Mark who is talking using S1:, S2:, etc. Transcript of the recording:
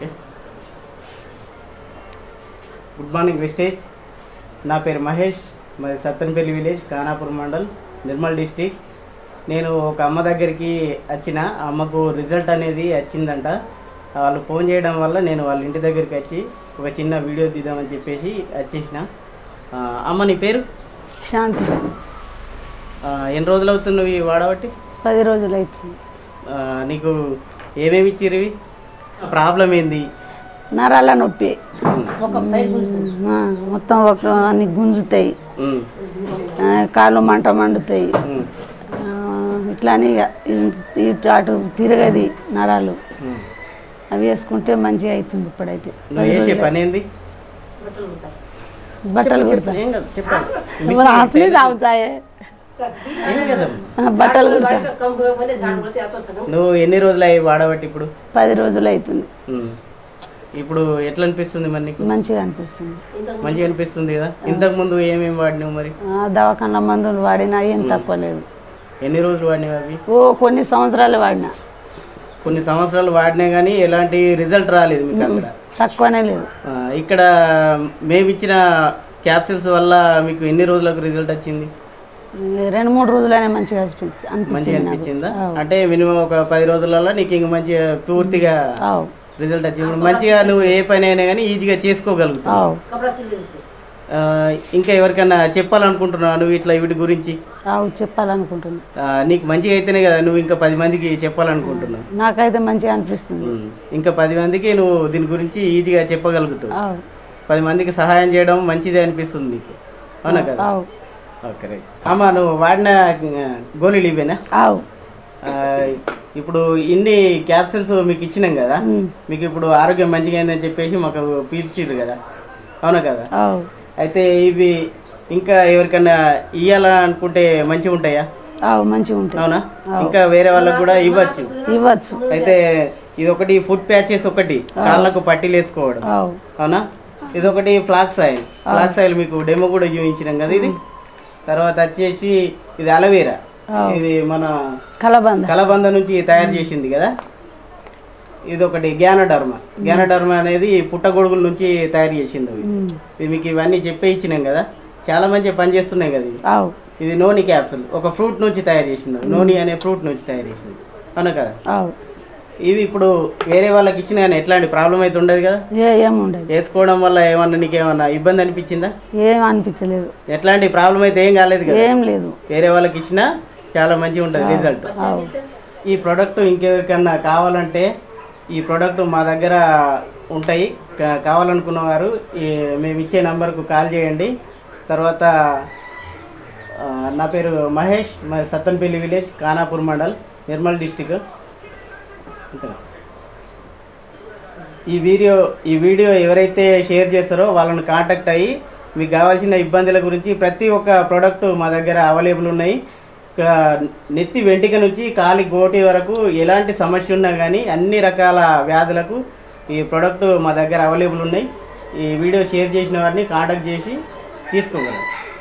S1: Okay good morning విస్టేజ్ నా పేరు మహేష్ మాది సత్తెనపల్లి విలేజ్ ఖానాపూర్ మండల్ నిర్మల్ డిస్టిక్ నేను ఒక అమ్మ దగ్గరికి వచ్చిన ఆ అమ్మకు రిజల్ట్ అనేది వచ్చిందంట వాళ్ళు ఫోన్ చేయడం వల్ల నేను వాళ్ళ ఇంటి దగ్గరికి వచ్చి ఒక చిన్న వీడియో తీద్దామని చెప్పేసి వచ్చేసిన ఆ, అమ్మ నీ పేరు
S2: శాంతి
S1: ఆ, ఎన్ని రోజులు అవుతున్నావు ఇవి వాడబట్టి
S2: పది రోజులు అవుతుంది
S1: ఆ, నీకు ఏమేమి ఇచ్చిర్రు ఇవి ప్రాబ్లం ఏంది
S2: నరాల నొప్పి
S1: ఉమ్,
S2: ఆ, మొత్తం ఒక అన్ని గుంజుతాయి
S1: ఉమ్,
S2: ఆ, కాళ్ళు మంట మండుతాయి
S1: ఉమ్,
S2: ఆ, ఇట్లానే ఇక ఇ- ఇటు అటు తిరగది నరాలు
S1: ఉమ్.
S2: అవి వేసుకుంటే మంచిగా అవుతుంది ఇప్పుడైతే
S1: నువ్వు చేసే పని ఏంది
S2: బట్టలు కుడతా
S1: ఏం కాదు చెప్పాలి
S2: ఎవరు ఆసనే తాగుతాయే
S1: ఏం కదా
S2: ఆ, బట్టలు కుడతా
S1: నువ్వు ఎన్ని రోజులు అయ్యి వాడబట్టి ఇప్పుడు
S2: పది రోజులు అవుతుంది
S1: ఉమ్. ఇప్పుడు ఎట్లా అనిపిస్తుంది మరి నీకు
S2: మంచిగా అనిపిస్తుంది
S1: మంచిగా అనిపిస్తుంది కదా ఇంతకు ముందు ఏమేమి వాడినావు మరి
S2: ఆ, దవాఖాన మందులు వాడినా ఏం తక్కువ లేదు
S1: ఎన్ని రోజులు వాడినావు అవి
S2: ఓ కొన్ని సంవత్సరాలు వాడినా
S1: కొన్ని సంవత్సరాలు వాడినా కానీ ఎలాంటి రిజల్ట్ రాలేదు మీకు అక్కడ
S2: తక్కువనే లేదు
S1: ఆ, ఇక్కడ మేము ఇచ్చిన క్యాప్సిల్స్ వల్ల మీకు ఎన్ని రోజులకు రిజల్ట్ వచ్చింది
S2: రెండు మూడు రోజులైనా మంచిగా అనిపించి
S1: మంచిగా
S2: అనిపించింది నాకు
S1: అనిపించిందా అంటే మినిమం ఒక పది రోజులలో నీకు ఇంక మంచిగా పూర్తిగా
S2: ఆవు
S1: రిజల్ట్ వచ్చింది ఇప్పుడు మంచిగా నువ్వు ఏ పని అయినా కానీ ఈజీగా చేసుకోగలుగుతావు
S2: ఆవు
S1: ఆ, ఇంకా ఎవరికైనా చెప్పాలనుకుంటున్నావు నువ్వు ఇట్లా వీటి గురించి
S2: ఆవు చెప్పాలనుకుంటున్నా
S1: ఆ, నీకు మంచిగా అయితేనే కదా నువ్వు ఇంకా పది మందికి చెప్పాలనుకుంటున్నావు
S2: నాకైతే మంచిగా అనిపిస్తుంది
S1: ఉమ్. ఇంకా పది మందికి నువ్వు దీని గురించి ఈజీగా చెప్పగలుగుతావు
S2: ఆవు
S1: పది మందికి సహాయం చేయడం మంచిదే అనిపిస్తుంది నీకు అవునా కదా
S2: ఆవు
S1: ఓకే రైట్ అమ్మ నువ్వు వాడిన ఆ, గోళీలు ఇవేనా
S2: ఆవు
S1: ఆ, ఇప్పుడు ఇన్ని క్యాప్సిల్స్ మీకు ఇచ్చినాం కదా
S2: ఉమ్.
S1: మీకు ఇప్పుడు ఆరోగ్యం మంచిగా అయిందని చెప్పేసి మాకు పీల్చిర్రు కదా అవునా కదా
S2: ఆవు
S1: అయితే ఇవి ఇంకా ఎవరికైనా ఇవ్వాలనుకుంటే మంచిగా ఉంటాయా
S2: ఆవు మంచిగా ఉంటుంది
S1: అవునా ఇంకా వేరే వాళ్ళకు కూడా ఇవ్వచ్చు
S2: ఇవ్వచ్చు
S1: అయితే ఇది ఒకటి ఫుడ్ ప్యాచెస్ ఒకటి కాళ్ళకు పట్టీలు వేసుకోవడం
S2: ఆవు
S1: అవునా ఇది ఒకటి ఫ్లాక్స్ ఆయిల్ ఫ్లాక్స్ ఆయిల్ మీకు డెమో కూడా చూపించినాం కదా ఇది తర్వాత వచ్చేసి ఇది అలవేరా ఇది మన
S2: కలబంద
S1: కలబంద నుంచి తయారు చేసింది కదా ఇది ఒకటి జ్ఞానడర్మ జ్ఞానడర్మ అనేది పుట్టగొడుగుల నుంచి తయారు చేసింది అవి
S2: ఉమ్.
S1: ఇది మీకు ఇవన్నీ చెప్పే ఇచ్చినాం కదా చాలా మంచిగా పనిచేస్తున్నాయి కదా ఇవి
S2: ఆవు
S1: ఇది నోని క్యాప్సూల్ ఒక ఫ్రూట్ నుంచి తయారు చేసింది నోని అనే ఫ్రూట్ నుంచి తయారు చేసింది అవునా కదా
S2: ఆవు
S1: ఇవి ఇప్పుడు వేరే వాళ్ళకి ఇచ్చిన కానీ ఎట్లాంటి ప్రాబ్లం అయితే ఉండదు కదా
S2: ఏ ఏముండదు
S1: వేసుకోవడం వల్ల ఏమన్నా నీకు ఏమన్నా ఇబ్బంది అనిపించిందా
S2: ఏం అనిపించలేదు
S1: ఎట్లాంటి ప్రాబ్లం అయితే ఏం కాలేదు కదా
S2: ఏం లేదు
S1: వేరే వాళ్ళకి ఇచ్చినా చాలా మంచిగా ఉంటుంది రిజల్ట్
S2: ఆవు
S1: ఈ ప్రోడక్ట్ ఇంకెవరికన్నా కావాలంటే ఈ ప్రోడక్ట్ మా దగ్గర ఉంటాయి కా- కావాలనుకున్న వారు ఈ మేము ఇచ్చే నంబర్కు కాల్ చేయండి తర్వాత ఆ, నా పేరు మహేష్ మా సత్తన్పల్లి విలేజ్ ఖానాపూర్ మండల్ నిర్మల్ డిస్టిక్ ఈ వీడియో ఈ వీడియో ఎవరైతే షేర్ చేస్తారో వాళ్ళని కాంటాక్ట్ అయ్యి మీకు కావాల్సిన ఇబ్బందుల గురించి ప్రతి ఒక్క ప్రోడక్ట్ మా దగ్గర అవైలబుల్ ఉన్నాయి ఇక నెత్తి వెంటిక నుంచి కాలి గోటి వరకు ఎలాంటి సమస్య ఉన్నా కానీ అన్ని రకాల వ్యాధులకు ఈ ప్రోడక్ట్ మా దగ్గర అవైలబుల్ ఉన్నాయి ఈ వీడియో షేర్ చేసిన వారిని కాంటాక్ట్ చేసి తీసుకోగలరు